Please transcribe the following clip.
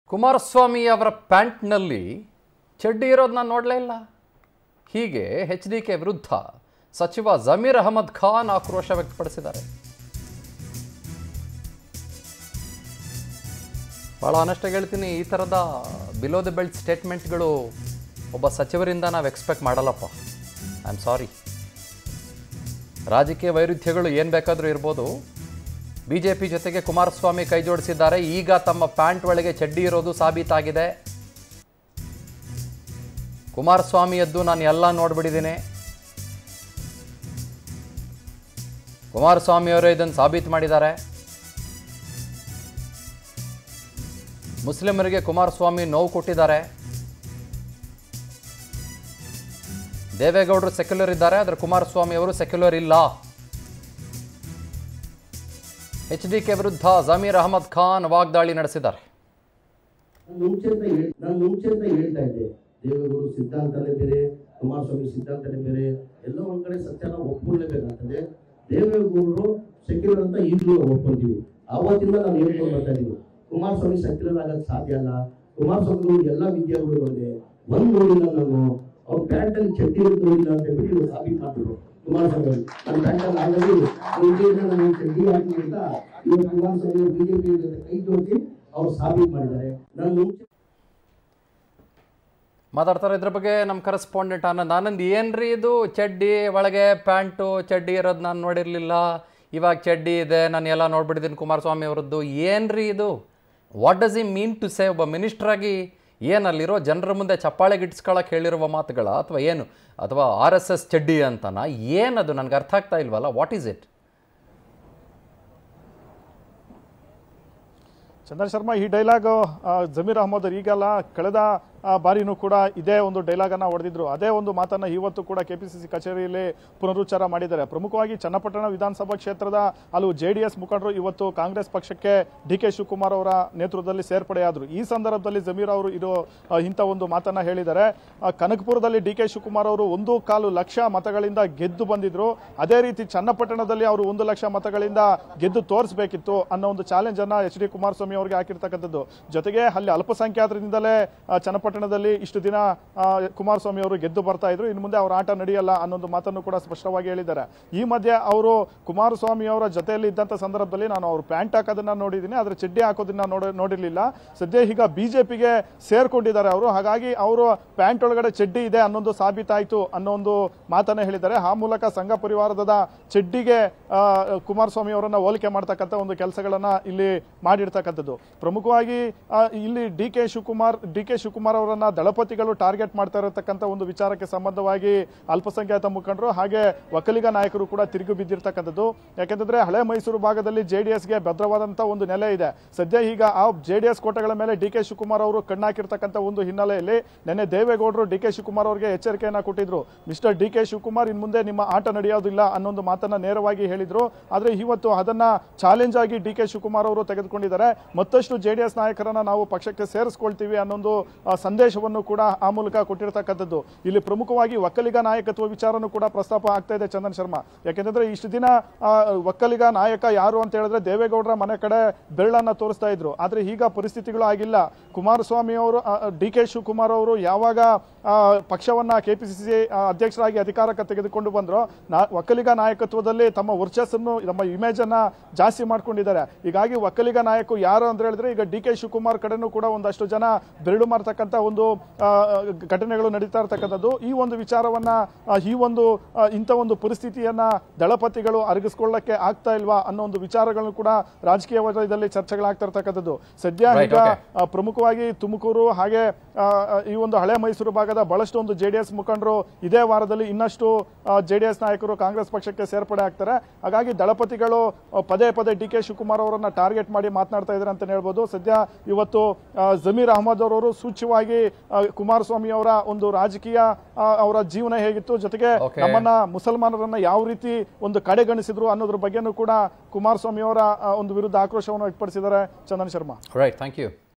ಕುಮಾರಸ್ವಾಮಿ ಅವರ ಪ್ಯಾಂಟ್ನಲ್ಲಿ ಚಡ್ಡಿ ಇರೋದು ನಾನು ನೋಡಲೇ ಇಲ್ಲ ಹೀಗೆ ಎಚ್ ಡಿ ಕೆ ವಿರುದ್ಧ ಸಚಿವ ಜಮೀರ್ ಅಹಮದ್ ಖಾನ್ ಆಕ್ರೋಶ ವ್ಯಕ್ತಪಡಿಸಿದ್ದಾರೆ ಭಾಳ ಆನೆಸ್ಟಾಗಿ ಹೇಳ್ತೀನಿ ಈ ಥರದ ಬಿಲೋ ದ ಬೆಲ್ಟ್ ಸ್ಟೇಟ್ಮೆಂಟ್ಗಳು ಒಬ್ಬ ಸಚಿವರಿಂದ ನಾವು ಎಕ್ಸ್ಪೆಕ್ಟ್ ಮಾಡಲ್ಲಪ್ಪ ಐ ಆಮ್ ಸಾರಿ ರಾಜಕೀಯ ವೈರುಧ್ಯಗಳು ಏನು ಬೇಕಾದರೂ ಇರ್ಬೋದು ಬಿ ಜೆ ಪಿ ಜೊತೆಗೆ ಕುಮಾರಸ್ವಾಮಿ ಕೈ ಜೋಡಿಸಿದ್ದಾರೆ ಈಗ ತಮ್ಮ ಪ್ಯಾಂಟ್ ಒಳಗೆ ಚಡ್ಡಿ ಇರೋದು ಸಾಬೀತಾಗಿದೆ ಕುಮಾರಸ್ವಾಮಿಯದ್ದು ನಾನು ಎಲ್ಲ ನೋಡ್ಬಿಟ್ಟಿದ್ದೀನಿ ಕುಮಾರಸ್ವಾಮಿಯವರು ಇದನ್ನು ಸಾಬೀತು ಮಾಡಿದ್ದಾರೆ ಮುಸ್ಲಿಮರಿಗೆ ಕುಮಾರಸ್ವಾಮಿ ನೋವು ಕೊಟ್ಟಿದ್ದಾರೆ ದೇವೇಗೌಡರು ಸೆಕ್ಯುಲರ್ ಇದ್ದಾರೆ ಆದರೆ ಕುಮಾರಸ್ವಾಮಿ ಅವರು ಸೆಕ್ಯುಲರ್ ಇಲ್ಲ ಎಚ್ ಡಿ ಕೆ ವಿರುದ್ಧ ಜಮೀರ್ ಅಹಮದ್ ಖಾನ್ ವಾಗ್ದಾಳಿ ನಡೆಸಿದ್ದಾರೆ ನಾನು ಮುಂಚೆಯಿಂದ ಹೇಳ್- ನಾನು ಮುಂಚೆಯಿಂದ ಹೇಳ್ತಾ ಇದ್ದೆ ದೇವೇಗೌಡರು ಸಿದ್ಧಾಂತನೇ ಬೇರೆ ಕುಮಾರಸ್ವಾಮಿ ಸಿದ್ಧಾಂತನೇ ಬೇರೆ ಎಲ್ಲ ಒಂದ್ ಕಡೆ ಸತ್ಯನ ಒಪ್ಕೊಳ್ಳೇಬೇಕಾಗ್ತದೆ ದೇವೇಗೌಡರು ಸೆಕ್ಯುಲರ್ ಅಂತ ಈಗಲೂ ನಾವು ಒಪ್ಕೊಂತೀವಿ ಆವತ್ತಿಂದ ನಾನು ಹೇಳ್ಕೊಂಡು ಬರ್ತಾ ಇದ್ದೀನಿ ಕುಮಾರಸ್ವಾಮಿ ಸೆಕ್ಯುಲರ್ ಆಗಕ್ಕೆ ಸಾಧ್ಯ ಅಲ್ಲ ಕುಮಾರಸ್ವಾಮಿ ಎಲ್ಲ ವಿದ್ಯಾಗಳು ನೋಡಿದೆ ಒಂದ್ ನೋಡಿಲ್ಲ ನಾನು ಅವ್ರ ಪ್ಯಾಂಟ್ ಅಲ್ಲಿ ಚಡ್ಡಿ ಇರೋದು ನೋಡಿಲ್ಲ ಅಂತ ಬಿಟ್ಟು ಇವ್ರು ಸಾಬೀತು ಮಾಡ್ತಿದ್ರು ಕುಮಾರಸ್ವಾಮಿ ಅವರು ನನ್ನ ಪ್ಯಾಂಟ್ ಅಲ್ಲಿ ಆಲ್ರೆಡಿ ನಾನು ಚಡ್ಡಿ ಹಾಕಿ ಅಂತ ಇವರು ಕುಮಾರಸ್ವಾಮಿ ಬಿಜೆಪಿ ಜೊತೆ ಕೈ ಜೋಡಿಸಿ ಅವ್ರು ಸಾಬೀತು ಮಾಡಿದ್ದಾರೆ ನಾನು ಮುಂಚೆ ಮಾತಾಡ್ತಾರೆ ಇದ್ರ ಬಗ್ಗೆ ನಮ್ಮ ಕರೆಸ್ಪಾಂಡೆಂಟ್ ಆನಂದ್ ಆನಂದ್ ಏನ್ರಿ ಇದು ಚಡ್ಡಿ ಒಳಗೆ ಪ್ಯಾಂಟು ಚಡ್ಡಿ ಇರೋದು ನಾನು ನೋಡಿರಲಿಲ್ಲ ಇವಾಗ ಚಡ್ಡಿ ಇದೆ ನಾನು ಎಲ್ಲ ನೋಡ್ಬಿಟ್ಟಿದ್ದೀನಿ ಕುಮಾರಸ್ವಾಮಿ ಅವರದ್ದು ಏನ್ರಿ ಇದು what does he mean to say ಒಬ್ಬ ಮಿನಿಸ್ಟರ್ ಆಗಿ ಏನಲ್ಲಿರೋ ಜನರ ಮುಂದೆ ಚಪ್ಪಾಳೆ ಗಿಟ್ಸ್ಕೊಳಕ್ಕೆ ಹೇಳಿರುವ ಮಾತುಗಳ ಅಥವಾ ಏನು ಅಥವಾ ಆರ್ ಎಸ್ ಎಸ್ ಚಡ್ಡಿ ಅಂತನಾ ಏನದು ನನಗೆ ಅರ್ಥ ಆಗ್ತಾ ಇಲ್ವಲ್ಲ what is it Chandan Sharma ಈ ಡೈಲಾಗ್ ಜಮೀರ್ ಅಹಮದ್ ಅವ್ರು ಈಗಲ್ಲ ಕಳೆದ ಆ, ಬಾರಿನೂ ಕೂಡ ಇದೇ ಒಂದು ಡೈಲಾಗ್ ಅನ್ನ ಹೊಡೆದಿದ್ರು ಅದೇ ಒಂದು ಮಾತನ್ನ ಇವತ್ತು ಕೂಡ ಕೆಪಿಸಿಸಿ ಕಚೇರಿಯಲ್ಲಿ ಪುನರುಚ್ಚಾರ ಮಾಡಿದ್ದಾರೆ ಪ್ರಮುಖವಾಗಿ ಚನ್ನಪಟ್ಟಣ ವಿಧಾನಸಭಾ ಕ್ಷೇತ್ರದ ಹಲವು ಜೆಡಿಎಸ್ ಮುಖಂಡರು ಇವತ್ತು ಕಾಂಗ್ರೆಸ್ ಪಕ್ಷಕ್ಕೆ ಡಿ ಕೆ ಶಿವಕುಮಾರ್ ಅವರ ನೇತೃತ್ವದಲ್ಲಿ ಸೇರ್ಪಡೆಯಾದರು ಈ ಸಂದರ್ಭದಲ್ಲಿ ಜಮೀರ್ ಅವರು ಇದು ಆ, ಇಂಥ ಒಂದು ಮಾತನ್ನ ಹೇಳಿದ್ದಾರೆ ಆ, ಕನಕಪುರದಲ್ಲಿ ಡಿ ಕೆ ಶಿವಕುಮಾರ್ ಅವರು ಒಂದು ಕಾಲು ಲಕ್ಷ ಮತಗಳಿಂದ ಗೆದ್ದು ಬಂದಿದ್ರು ಅದೇ ರೀತಿ ಚನ್ನಪಟ್ಟಣದಲ್ಲಿ ಅವರು ಒಂದು ಲಕ್ಷ ಮತಗಳಿಂದ ಗೆದ್ದು ತೋರಿಸಬೇಕಿತ್ತು ಅನ್ನೋ ಒಂದು ಚಾಲೆಂಜ್ ಅನ್ನ ಎಚ್ ಡಿ ಕುಮಾರಸ್ವಾಮಿ ಅವರಿಗೆ ಹಾಕಿರ್ತಕ್ಕಂಥದ್ದು ಜೊತೆಗೆ ಅಲ್ಲಿ ಅಲ್ಪಸಂಖ್ಯಾತರಿಂದಲೇ ಆ, ಚನ್ನಪಟ್ಟಣದಲ್ಲಿ ಇಷ್ಟು ದಿನ ಆ, ಕುಮಾರಸ್ವಾಮಿ ಅವರು ಗೆದ್ದು ಬರ್ತಾ ಇದ್ರು ಇನ್ನು ಮುಂದೆ ಅವರ ಆಟ ನಡೆಯಲ್ಲ ಅನ್ನೊಂದು ಮಾತನ್ನು ಕೂಡ ಸ್ಪಷ್ಟವಾಗಿ ಹೇಳಿದ್ದಾರೆ ಈ ಮಧ್ಯೆ ಅವರು ಕುಮಾರಸ್ವಾಮಿ ಅವರ ಜೊತೆಯಲ್ಲಿ ಇದ್ದಂಥ ಸಂದರ್ಭದಲ್ಲಿ ನಾನು ಅವ್ರು ಪ್ಯಾಂಟ್ ಹಾಕೋದನ್ನ ನೋಡಿದ್ದೀನಿ ಆದ್ರೆ ಚಡ್ಡಿ ಹಾಕೋದನ್ನ ನೋಡ ನೋಡಿರ್ಲಿಲ್ಲ ಸದ್ಯ ಈಗ ಬಿಜೆಪಿಗೆ ಸೇರ್ಕೊಂಡಿದ್ದಾರೆ ಅವರು ಹಾಗಾಗಿ ಅವರು ಪ್ಯಾಂಟ್ ಒಳಗಡೆ ಚಡ್ಡಿ ಇದೆ ಅನ್ನೊಂದು ಸಾಬೀತಾಯ್ತು ಅನ್ನೋ ಒಂದು ಮಾತನ್ನ ಹೇಳಿದ್ದಾರೆ ಆ ಮೂಲಕ ಸಂಘ ಪರಿವಾರದ ಚಡ್ಡಿಗೆ ಆ, ಕುಮಾರಸ್ವಾಮಿ ಅವರನ್ನ ಹೋಲಿಕೆ ಮಾಡ್ತಕ್ಕಂಥ ಒಂದು ಕೆಲಸಗಳನ್ನ ಇಲ್ಲಿ ಮಾಡಿರ್ತಕ್ಕಂಥದ್ದು ಪ್ರಮುಖವಾಗಿ ಆ, ಇಲ್ಲಿ D K Shivakumar D K Shivakumar ಅವರನ್ನ ದಳಪತಿಗಳು ಟಾರ್ಗೆಟ್ ಮಾಡ್ತಾ ಇರತಕ್ಕಂಥ ಒಂದು ವಿಚಾರಕ್ಕೆ ಸಂಬಂಧವಾಗಿ ಅಲ್ಪಸಂಖ್ಯಾತ ಮುಖಂಡರು ಹಾಗೆ ಒಕ್ಕಲಿಗ ನಾಯಕರು ಕೂಡ ತಿರುಗಿ ಬಿದ್ದಿರ್ತಕ್ಕಂಥದ್ದು ಯಾಕೆಂತಂದ್ರೆ ಹಳೆ ಮೈಸೂರು ಭಾಗದಲ್ಲಿ ಜೆಡಿಎಸ್ಗೆ ಭದ್ರವಾದಂತಹ ಒಂದು ನೆಲೆ ಇದೆ ಸದ್ಯ ಈಗ ಆ ಜೆಡಿಎಸ್ ಕೋಟೆಗಳ ಮೇಲೆ ಡಿ ಕೆ ಶಿವಕುಮಾರ್ ಅವರು ಕಣ್ಣಾಕಿರ್ತಕ್ಕಂಥ ಒಂದು ಹಿನ್ನೆಲೆಯಲ್ಲಿ ನಿನ್ನೆ ದೇವೇಗೌಡರು ಡಿ ಕೆ ಶಿವಕುಮಾರ್ ಅವರಿಗೆ ಎಚ್ಚರಿಕೆಯನ್ನ ಕೊಟ್ಟಿದ್ರು ಮಿಸ್ಟರ್ ಡಿ ಕೆ ಶಿವಕುಮಾರ್ ಇನ್ ಮುಂದೆ ನಿಮ್ಮ ಆಟ ನಡೆಯೋದಿಲ್ಲ ಅನ್ನೊಂದು ಮಾತನ್ನ ನೇರವಾಗಿ ಹೇಳಿದ್ರು ಆದ್ರೆ ಇವತ್ತು ಅದನ್ನ ಚಾಲೆಂಜ್ ಆಗಿ ಡಿ ಕೆ ಶಿವಕುಮಾರ್ ಅವರು ತೆಗೆದುಕೊಂಡಿದ್ದಾರೆ ಮತ್ತಷ್ಟು ಜೆಡಿಎಸ್ ನಾಯಕರನ್ನ ನಾವು ಪಕ್ಷಕ್ಕೆ ಸೇರಿಸ್ಕೊಳ್ತೀವಿ ಅನ್ನೊಂದು ಆ, ಸಂದೇಶವನ್ನು ಕೂಡ ಆ ಮೂಲಕ ಕೊಟ್ಟಿರ್ತಕ್ಕಂಥದ್ದು ಇಲ್ಲಿ ಪ್ರಮುಖವಾಗಿ ಒಕ್ಕಲಿಗ ನಾಯಕತ್ವ ವಿಚಾರನೂ ಕೂಡ ಪ್ರಸ್ತಾಪ ಆಗ್ತಾ ಇದೆ ಚಂದನ್ ಶರ್ಮಾ ಯಾಕೆಂತಂದ್ರೆ ಇಷ್ಟು ದಿನ ಆ, ಒಕ್ಕಲಿಗ ನಾಯಕ ಯಾರು ಅಂತ ಹೇಳಿದ್ರೆ ದೇವೇಗೌಡರ ಮನೆ ಕಡೆ ಬೆರಳನ್ನ ತೋರಿಸ್ತಾ ಇದ್ರು ಆದ್ರೆ ಈಗ ಪರಿಸ್ಥಿತಿಗಳು ಆಗಿಲ್ಲ ಕುಮಾರಸ್ವಾಮಿ ಅವರು ಡಿ ಕೆ ಶಿವಕುಮಾರ್ ಅವರು ಯಾವಾಗ ಆ, ಪಕ್ಷವನ್ನ ಕೆಪಿಸಿಸಿ ಅಧ್ಯಕ್ಷರಾಗಿ ಅಧಿಕಾರಕ್ಕೆ ತೆಗೆದುಕೊಂಡು ಬಂದ್ರು ನಾ- ಒಕ್ಕಲಿಗ ನಾಯಕತ್ವದಲ್ಲಿ ತಮ್ಮ ವರ್ಚಸ್ಸನ್ನು ನಮ್ಮ ಇಮೇಜ್ ಅನ್ನ ಜಾಸ್ತಿ ಮಾಡ್ಕೊಂಡಿದ್ದಾರೆ ಹೀಗಾಗಿ ಒಕ್ಕಲಿಗ ನಾಯಕ ಯಾರು ಅಂತ ಹೇಳಿದ್ರೆ ಈಗ ಡಿ ಕೆ ಶಿವಕುಮಾರ್ ಕಡೆನೂ ಕೂಡ ಒಂದಷ್ಟು ಜನ ಬೆರಳು ಮಾರ್ತಕ್ಕಂಥ ಒಂದು ಆ, ಘಟನೆಗಳು ನಡೀತಾ ಇರ್ತಕ್ಕಂಥದ್ದು ಈ ಒಂದು ವಿಚಾರವನ್ನ ಆ, ಈ ಒಂದು ಆ, ಇಂಥ ಒಂದು ಪರಿಸ್ಥಿತಿಯನ್ನ ದಳಪತಿಗಳು ಅರಗಿಸ್ಕೊಳ್ಳಕ್ಕೆ ಆಗ್ತಾ ಇಲ್ವಾ ಅನ್ನೋ ಒಂದು ವಿಚಾರಗಳನ್ನು ಕೂಡ ರಾಜಕೀಯ ವಲಯದಲ್ಲಿ ಚರ್ಚೆಗಳಾಗ್ತಾ ಇರ್ತಕ್ಕಂಥದ್ದು ಸದ್ಯ Right, ಈಗ okay. ಆ, ಪ್ರಮುಖವಾಗಿ ತುಮಕೂರು ಹಾಗೆ ಆ, ಆ, ಈ ಒಂದು ಹಳೆ ಮೈಸೂರು ಭಾಗದ ಬಹಳಷ್ಟು ಒಂದು ಜೆಡಿಎಸ್ ಮುಖಂಡರು ಇದೇ ವಾರದಲ್ಲಿ ಇನ್ನಷ್ಟು ಜೆಡಿಎಸ್ ನಾಯಕರು ಕಾಂಗ್ರೆಸ್ ಪಕ್ಷಕ್ಕೆ ಸೇರ್ಪಡೆ ಆಗ್ತಾರೆ ಹಾಗಾಗಿ ದಳಪತಿಗಳು ಆ, ಪದೇ ಪದೇ ಡಿ ಕೆ ಶಿವಕುಮಾರ್ ಅವರನ್ನ ಟಾರ್ಗೆಟ್ ಮಾಡಿ ಮಾತನಾಡ್ತಾ ಇದ್ದಾರೆ ಅಂತ ಹೇಳ್ಬೋದು ಸದ್ಯ ಇವತ್ತು ಆ, ಜಮೀರ್ ಅಹಮದ್ ಅವರವರು ಸೂಚ್ಯವಾಗಿ ಆ, ಕುಮಾರಸ್ವಾಮಿ ಅವರ ಒಂದು ರಾಜಕೀಯ ಆ, ಅವರ ಜೀವನ ಹೇಗಿತ್ತು ಜೊತೆಗೆ Okay. ನಮ್ಮನ್ನ ಮುಸಲ್ಮಾನರನ್ನ ಯಾವ ರೀತಿ ಒಂದು ಕಡೆಗಣಿಸಿದ್ರು ಅನ್ನೋದ್ರ ಬಗ್ಗೆನೂ ಕೂಡ ಕುಮಾರಸ್ವಾಮಿ ಅವರ ಆ, ಒಂದು ವಿರುದ್ಧ ಆಕ್ರೋಶವನ್ನು ವ್ಯಕ್ತಪಡಿಸಿದ್ದಾರೆ Chandan Sharma right thank you